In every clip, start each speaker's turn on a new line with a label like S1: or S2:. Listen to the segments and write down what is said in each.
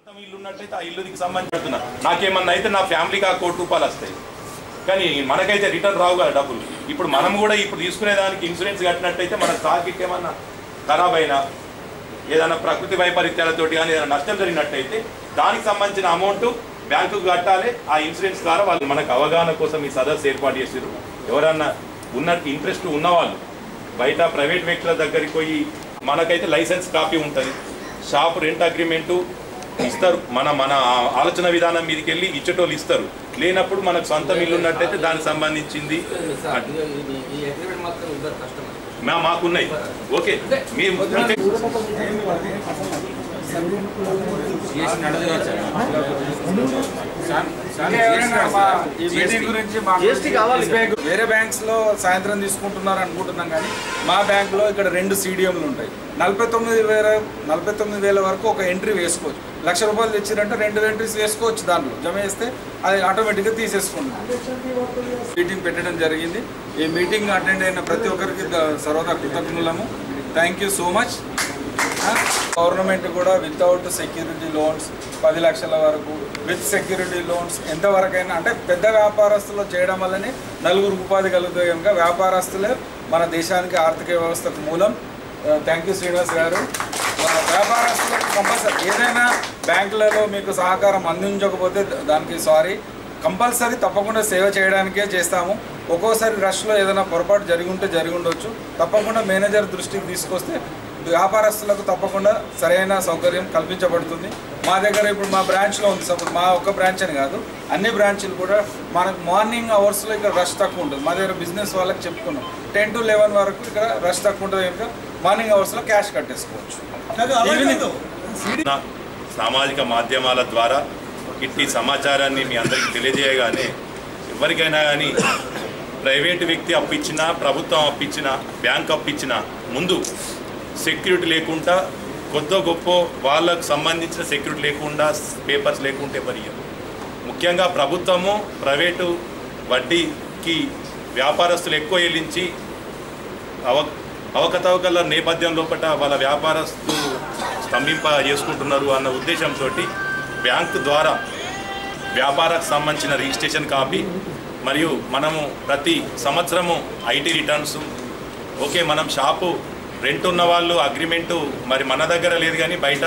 S1: సొంతం ఇల్లు ఉన్నట్లయితే ఆ ఇల్లుకి సంబంధించిన నాకేమన్నా అయితే నా ఫ్యామిలీకి ఆ కోటి రూపాయలు వస్తాయి కానీ మనకైతే రిటర్న్ రావు కదా డబ్బులు ఇప్పుడు మనం కూడా ఇప్పుడు తీసుకునే దానికి ఇన్సూరెన్స్ కట్టినట్టయితే మన స్టాక్ ఏమన్నా ఖరాబ్ అయినా ఏదైనా ప్రకృతి వైపరీత్యాలతోటి కానీ ఏదైనా నష్టం జరిగినట్టయితే దానికి సంబంధించిన అమౌంట్ బ్యాంకుకు కట్టాలి ఆ ఇన్సూరెన్స్ ద్వారా వాళ్ళు మనకు అవగాహన కోసం ఈ సదస్సు ఏర్పాటు చేసారు ఎవరన్నా ఉన్న ఇంట్రెస్ట్ ఉన్నవాళ్ళు బయట ప్రైవేట్ వ్యక్తుల దగ్గరికి పోయి మనకైతే లైసెన్స్ కాపీ ఉంటుంది షాప్ రెంట్ అగ్రిమెంటు ఇస్తారు మన మన ఆలోచన విధానం మీదకి వెళ్ళి ఇచ్చేటోళ్ళు ఇస్తారు లేనప్పుడు మనకు సొంత ఇల్లు ఉన్నట్టయితే దానికి సంబంధించింది
S2: ఈ అగ్రిమెంట్ మాత్రం ఇద్దరు కస్టమర్
S1: మా- మాకున్నాయి ఓకే మేము అంటే
S3: ఇంకా ఎవరైనా మా ఈ మీటింగ్ గురించి మాకు
S2: GST కావాలి.
S3: SBI గు- వేరే బ్యాంక్స్ లో సాయంత్రం తీసుకుంటున్నారు అనుకుంటున్నాం కానీ మా బ్యాంక్ లో ఇక్కడ రెండు సీడిఎంలు ఉంటాయి నలభై తొమ్మిది వేల నలభై తొమ్మిది వేల వరకు ఒక ఎంట్రీ వేసుకోవచ్చు లక్ష రూపాయలు తెచ్చిరంటే రెండు ఎంట్రీస్ వేసుకోవచ్చు దాంట్లో జమ చేస్తే అది ఆటోమేటిక్గా తీసేసుకుంటాం మీటింగ్ పెట్టడం జరిగింది ఈ మీటింగ్ అటెండ్ అయిన ప్రతి ఒక్కరికి ద- సర్వదా కృతజ్ఞులము thank you so much government కూడా వితౌట్ సెక్యూరిటీ లోన్స్ పది లక్షల వరకు విత్ సెక్యూరిటీ లోన్స్ ఎంతవరకైనా అంటే పెద్ద వ్యాపారస్తులు చేయడం వల్లనే నలుగురు ఉపాధి కలుగుతాయి కనుక వ్యాపారస్తులే మన దేశానికి ఆర్థిక వ్యవస్థకు మూలం థ్యాంక్ యూ శ్రీనివాస్ గారు ఆ, వ్యాపారస్తులకు కంపల్సరీ ఏదైనా బ్యాంకులలో మీకు సహకారం అందించకపోతే ద- దానికి సారీ కంపల్సరీ తప్పకుండా సేవ చేయడానికే చేస్తాము ఒక్కోసారి రష్లో ఏదైనా పొరపాటు జరిగి ఉంటే జరిగి ఉండొచ్చు తప్పకుండా మేనేజర్ దృష్టికి తీసుకొస్తే వ్యాపారస్తులకు తప్పకుండా సరైన సౌకర్యం కల్పించబడుతుంది మా దగ్గర ఇప్పుడు మా బ్రాంచ్లో ఉంది సపోజ్ మా ఒక్క బ్రాంచ్ అని కాదు అన్ని బ్రాంచ్లు కూడా మనకు మార్నింగ్ అవర్స్లో ఇక్కడ రష్ తక్కువ ఉంటుంది మా దగ్గర బిజినెస్ వాళ్ళకి చెప్పుకున్నాం టెన్ టు లెవెన్ వరకు ఇక్కడ రష్ తక్కువ ఉంటుంది కనుక మార్నింగ్ అవర్స్లో క్యాష్ కట్టేసుకోవచ్చు ఈవినింగ్
S1: నా సామాజిక మాధ్యమాల ద్వారా ఇట్టి సమాచారాన్ని మీ అందరికీ తెలియజేయగానే ఎవరికైనా కానీ ప్రైవేటు వ్యక్తి అప్పిచ్చినా ప్రభుత్వం అప్పిచ్చినా బ్యాంక్ అప్పిచ్చినా ముందు సెక్యూరిటీ లేకుండా కొద్ద గొప్ప వాళ్ళకు సంబంధించిన సెక్యూరిటీ లేకుండా పేపర్స్ లేకుంటే మరి ముఖ్యంగా ప్రభుత్వము ప్రైవేటు వడ్డీకి వ్యాపారస్తులు ఎక్కువ చెల్లించి అవ అవకతవకల నేపథ్యం లోపల వాళ్ళ వ్యాపారస్తులు స్తంభింప చేసుకుంటున్నారు అన్న ఉద్దేశంతో బ్యాంకు ద్వారా వ్యాపారకు సంబంధించిన రిజిస్ట్రేషన్ కాపీ మరియు మనము ప్రతి సంవత్సరము ఐటీ రిటర్న్స్ ఓకే మనం షాపు రెంట్ ఉన్న వాళ్ళు అగ్రిమెంటు మరి మన దగ్గర లేదు కానీ బయట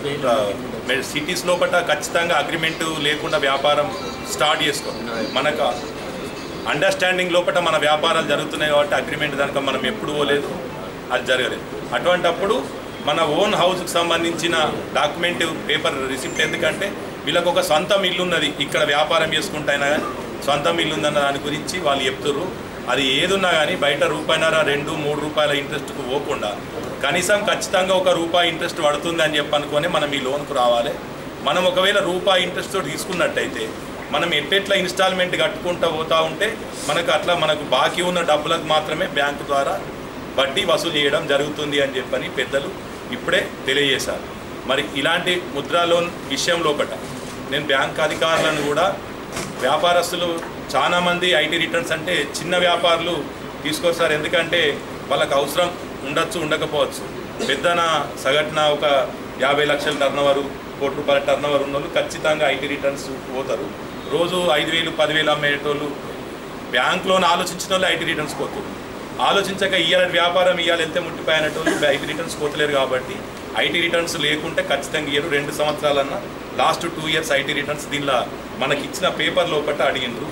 S1: సిటీస్ లోపల ఖచ్చితంగా అగ్రిమెంటు లేకుండా వ్యాపారం స్టార్ట్ చేసుకో మనకు అండర్స్టాండింగ్ లోపల మన వ్యాపారాలు జరుగుతున్నాయి కాబట్టి అగ్రిమెంట్ దానికి మనం ఎప్పుడు పోలేదు అది జరగలేదు అటువంటప్పుడు మన ఓన్ హౌస్కి సంబంధించిన డాక్యుమెంట్ పేపర్ రిసిప్ట్ ఎందుకంటే వీళ్ళకి ఒక సొంతం ఇల్లు ఉన్నది ఇక్కడ వ్యాపారం చేసుకుంటైనా కానీ సొంతం ఇల్లు ఉందన్న దాని గురించి వాళ్ళు చెప్తారు అది ఏదున్నా కానీ బయట రూపాయిన్నర రెండు మూడు రూపాయల ఇంట్రెస్ట్కు పోకుండా కనీసం ఖచ్చితంగా ఒక రూపాయి ఇంట్రెస్ట్ పడుతుంది అని చెప్పి అనుకొని మనం ఈ లోన్కు రావాలి మనం ఒకవేళ రూపాయి ఇంట్రెస్ట్ తీసుకున్నట్టయితే మనం ఎట్టెట్లా ఇన్స్టాల్మెంట్ కట్టుకుంటూ పోతా ఉంటే మనకు అట్లా మనకు బాకీ ఉన్న డబ్బులకు మాత్రమే బ్యాంకు ద్వారా వడ్డీ వసూలు చేయడం జరుగుతుంది అని చెప్పని పెద్దలు ఇప్పుడే తెలియజేశారు మరి ఇలాంటి ముద్రా లోన్ విషయం లోపట నేను బ్యాంక్ అధికారులను కూడా వ్యాపారస్తులు చాలామంది ఐటీ రిటర్న్స్ అంటే చిన్న వ్యాపారులు తీసుకొస్తారు ఎందుకంటే వాళ్ళకి అవసరం ఉండొచ్చు ఉండకపోవచ్చు పెద్దన సగటున ఒక యాభై లక్షల టర్న్ ఓవర్ కోటి రూపాయల టర్న్ ఓవర్ ఉన్న వాళ్ళు ఖచ్చితంగా ఐటీ రిటర్న్స్ పోతారు రోజు ఐదు వేలు పదివేలు అమ్మేటోళ్ళు బ్యాంక్ లోన్ ఆలోచించిన వాళ్ళు ఐటీ రిటర్న్స్ పోతారు ఆలోచించక ఇయ్యాలి వ్యాపారం ఇవ్వాలి వెళ్తే ముట్టిపోయినట్టు ఐటీ రిటర్న్స్ పోతలేరు కాబట్టి ఐటీ రిటర్న్స్ లేకుంటే ఖచ్చితంగా ఇయ్యరు రెండు సంవత్సరాలన్నా last two years IT returns దీనిలో మనకి ఇచ్చిన పేపర్ లోపల అడిగిండ్రు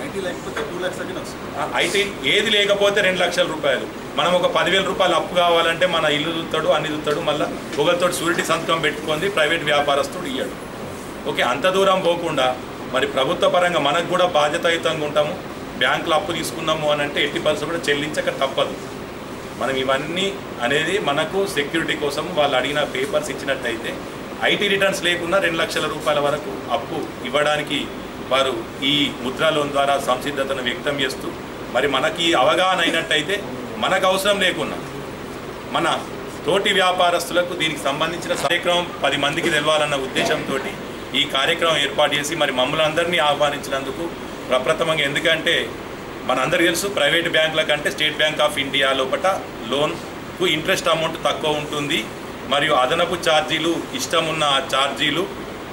S1: అయితే ఏది లేకపోతే రెండు లక్షల రూపాయలు మనం ఒక పదివేల రూపాయలు అప్పు కావాలంటే మన ఇల్లు చూస్తాడు అన్ని చూస్తాడు మళ్ళీ ఒకరితో షూరిటీ సంతకం పెట్టుకుంది ప్రైవేట్ వ్యాపారస్తుడు ఇయ్యాడు ఓకే అంత దూరం పోకుండా మరి ప్రభుత్వ పరంగా మనకు కూడా బాధ్యతాయుతంగా ఉంటాము బ్యాంకులో అప్పు తీసుకున్నాము అని అంటే ఎట్టి పరిస్థితులు కూడా చెల్లించక తప్పదు మనం ఇవన్నీ అనేది మనకు సెక్యూరిటీ కోసం వాళ్ళు అడిగిన పేపర్స్ ఇచ్చినట్టయితే ఐటీ రిటర్న్స్ లేకుండా రెండు లక్షల రూపాయల వరకు అప్పు ఇవ్వడానికి వారు ఈ ముద్రా లోన్ ద్వారా సంసిద్ధతను వ్యక్తం చేస్తూ మరి మనకి అవగాహన అయినట్టయితే మనకు అవసరం లేకున్నా మన తోటి వ్యాపారస్తులకు దీనికి సంబంధించిన కార్యక్రమం పది మందికి తెలవాలన్న ఉద్దేశంతో ఈ కార్యక్రమం ఏర్పాటు చేసి మరి మమ్మల్ని అందరినీ ఆహ్వానించినందుకు ప్రప్రథమంగా ఎందుకంటే మనందరికీ తెలుసు ప్రైవేట్ బ్యాంకుల కంటే స్టేట్ బ్యాంక్ ఆఫ్ ఇండియా లోపల లోన్కు ఇంట్రెస్ట్ అమౌంట్ తక్కువ ఉంటుంది మరియు అదనపు ఛార్జీలు ఇష్టం ఉన్న ఛార్జీలు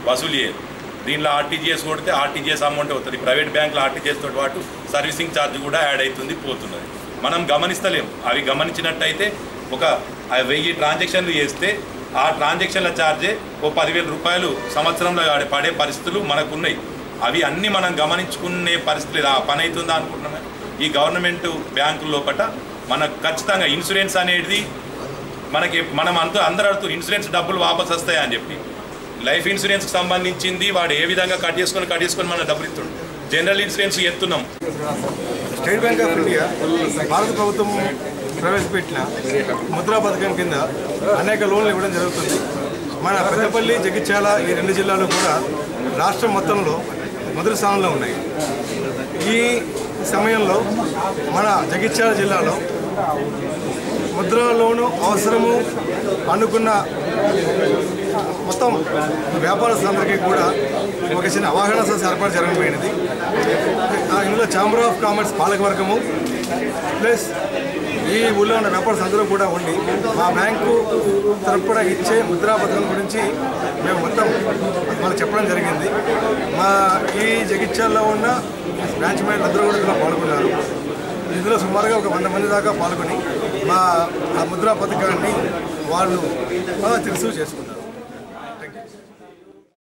S1: వసూలు చేయరు దీనిలో ఆర్టీజీఎస్ కొడితే ఆర్టీజీఎస్ అమౌంట్ అవుతుంది ప్రైవేట్ బ్యాంకులో ఆర్టీజీఎస్ తోటి పాటు సర్వీసింగ్ ఛార్జ్ కూడా యాడ్ అవుతుంది పోతున్నది మనం గమనిస్తలేం అవి గమనించినట్టయితే ఒక ఆ వెయ్యి ట్రాన్సాక్షన్లు చేస్తే ఆ ట్రాన్సాక్షన్ల ఛార్జే ఓ పదివేల రూపాయలు సంవత్సరంలో ఆడ పడే పరిస్థితులు మనకున్నాయి అవి అన్నీ మనం గమనించుకునే పరిస్థితి లేదు. ఆ పని అవుతుందా అనుకుంటున్నాం కానీ ఈ గవర్నమెంట్ బ్యాంకుల లోపల మనకు ఖచ్చితంగా ఇన్సూరెన్స్ అనేది మనకి మనం అంత అందరూ అడుగుతూ ఇన్సూరెన్స్ డబ్బులు వాపస్ వస్తాయా అని చెప్పి లైఫ్ ఇన్సూరెన్స్కి సంబంధించింది వాడు ఏ విధంగా కట్ చేసుకొని కట్ చేసుకొని మన డబ్బులు ఇస్తుండు జనరల్ ఇన్సూరెన్స్ ఎత్తున్నాం
S4: స్టేట్ బ్యాంక్ ఆఫ్ ఇండియా భారత ప్రభుత్వం ప్రవేశపెట్టిన ముద్రా పథకం కింద అనేక లోన్లు ఇవ్వడం జరుగుతుంది మన పెద్దపల్లి జగిత్యాల ఈ రెండు జిల్లాలు కూడా రాష్ట్రం మొత్తంలో మొదటి స్థానంలో ఉన్నాయి ఈ సమయంలో మన జగిత్యాల జిల్లాలో ముద్రా లోను అవసరము అనుకున్న మొత్తం వ్యాపారస్తులందరికీ కూడా ఒక చిన్న అవగాహన సదస్సు ఏర్పాటు జరగబోయినది ఆ ఇందులో ఛాంబర్ ఆఫ్ కామర్స్ పాలకవర్గము ప్లస్ ఈ ఊళ్ళో ఉన్న వ్యాపారస్తులు అందరూ కూడా ఉండి మా బ్యాంకు తరపున ఇచ్చే ముద్రా పథకం గురించి మేము మొత్తం వాళ్ళు చెప్పడం జరిగింది మా ఈ జగిత్యాల్లో ఉన్న బ్రాంచ్ మేనేజర్ అందరూ కూడా ఇందులో పాల్గొన్నారు ఇందులో సుమారుగా ఒక వంద మంది దాకా పాల్గొని మా ఆ ముద్రా పథకాన్ని వాళ్ళు బాగా తెలుసు చేసుకున్నారు